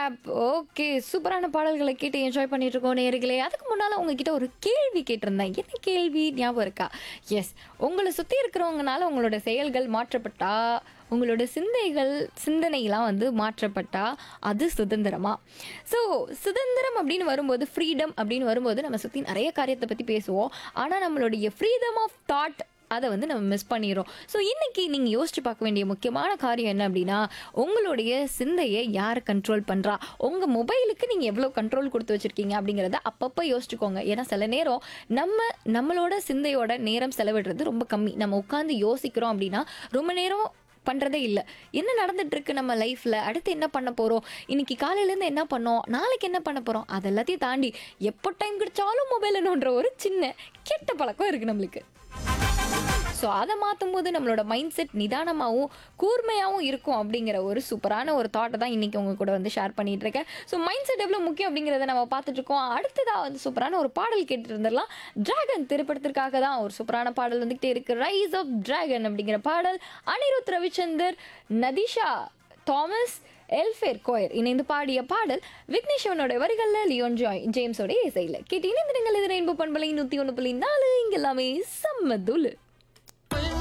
rape okay சூப்பரான பாடல்களை கேட்டு என்ஜாய் பண்ணிட்டு இருக்கோம் நேர்களே அதுக்கு முன்னால் உங்ககிட்ட ஒரு கேள்வி கேட்டிருந்தேன் என்ன கேள்வி ஞாபகம் இருக்கா எஸ் உங்களை சுற்றி இருக்கிறவங்கனால உங்களோட செயல்கள் மாற்றப்பட்டா உங்களோட சிந்தைகள் சிந்தனைலாம் வந்து மாற்றப்பட்டா அது சுதந்திரமா ஸோ சுதந்திரம் அப்படின்னு வரும்போது ஃப்ரீடம் அப்படின்னு வரும்போது நம்ம சுற்றி நிறைய காரியத்தை பற்றி பேசுவோம் ஆனால் நம்மளுடைய ஃப்ரீடம் ஆஃப் தாட் அதை வந்து நம்ம மிஸ் பண்ணிடுறோம் ஸோ இன்னைக்கு நீங்கள் யோசிச்சு பார்க்க வேண்டிய முக்கியமான காரியம் என்ன அப்படின்னா உங்களுடைய சிந்தையை யார் கண்ட்ரோல் பண்ணுறா உங்கள் மொபைலுக்கு நீங்கள் எவ்வளோ கண்ட்ரோல் கொடுத்து வச்சுருக்கீங்க அப்படிங்கிறத அப்பப்போ யோசிச்சுக்கோங்க ஏன்னா சில நேரம் நம்ம நம்மளோட சிந்தையோட நேரம் செலவிடுறது ரொம்ப கம்மி நம்ம உட்காந்து யோசிக்கிறோம் அப்படின்னா ரொம்ப நேரம் பண்ணுறதே இல்லை என்ன நடந்துட்டு இருக்கு நம்ம லைஃப்பில் அடுத்து என்ன பண்ண போகிறோம் இன்னைக்கு காலையிலேருந்து என்ன பண்ணோம் நாளைக்கு என்ன பண்ண போகிறோம் அது எல்லாத்தையும் தாண்டி எப்போ டைம் கிடைச்சாலும் மொபைல் நோண்டுற ஒரு சின்ன கெட்ட பழக்கம் இருக்குது நம்மளுக்கு ஸோ அதை மாற்றும் போது நம்மளோட மைண்ட் செட் நிதானமாகவும் கூர்மையாகவும் இருக்கும் அப்படிங்கிற ஒரு சூப்பரான ஒரு தாட்டை தான் இன்றைக்கி உங்க கூட வந்து ஷேர் பண்ணிட்டு இருக்கேன் ஸோ மைண்ட் செட் எவ்வளோ முக்கியம் அப்படிங்கிறத நம்ம பார்த்துட்டு இருக்கோம் அடுத்ததாக வந்து சூப்பரான ஒரு பாடல் கேட்டுட்டு இருந்துடலாம் டிராகன் திரைப்படத்திற்காக தான் ஒரு சூப்பரான பாடல் வந்துகிட்டே இருக்கு ரைஸ் ஆஃப் டிராகன் அப்படிங்கிற பாடல் அனிருத் ரவிச்சந்தர் நதிஷா தாமஸ் எல்ஃபேர் கோயர் இணைந்து பாடிய பாடல் விக்னேஸ்வரனோட வரிகளில் லியோன் ஜாய் ஜேம்ஸோட இசையில் கேட்டு இணைந்திருங்கள் இது ரெயின்போ பண்பலை நூற்றி ஒன்று புள்ளி நாலு இங்க எல்லாமே செம்ம தூளு